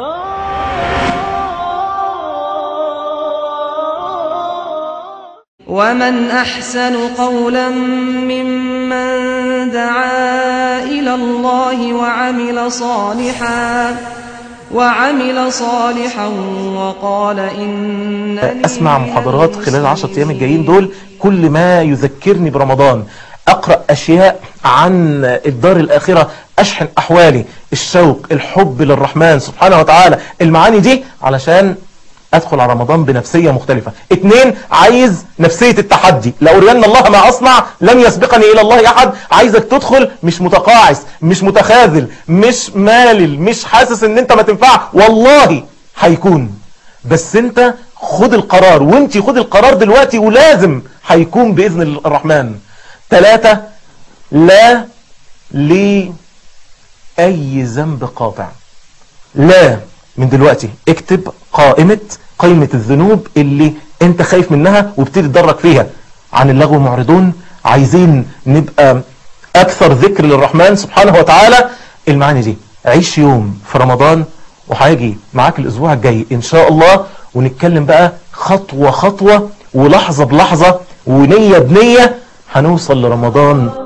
ومن أحسن قولا ممن دعا إلى الله وعمل صالحا وعمل صالحا وقال إنني اسمع محاضرات خلال العشرة ايام الجايين دول كل ما يذكرني برمضان اقرأ اشياء عن الدار الاخرة اشحن احوالي الشوق الحب للرحمن سبحانه وتعالى المعاني دي علشان ادخل على رمضان بنفسية مختلفة اتنين عايز نفسية التحدي لأرين الله ما اصنع لن يسبقني الى الله احد عايزك تدخل مش متقاعس مش متخاذل مش مالل مش حاسس ان انت ما تنفع والله هيكون بس انت خد القرار وانت خد القرار دلوقتي ولازم هيكون بإذن الرحمن ثلاثة لا لأي ذنب قاطع لا من دلوقتي اكتب قائمة قائمة الذنوب اللي انت خايف منها وابتدي تدرك فيها عن اللغو معرضون عايزين نبقى اكثر ذكر للرحمن سبحانه وتعالى المعاني دي عيش يوم في رمضان وهاجي معاك الاسبوع الجاي ان شاء الله ونتكلم بقى خطوة خطوة ولحظة بلحظة ونية بنية هنوصل لرمضان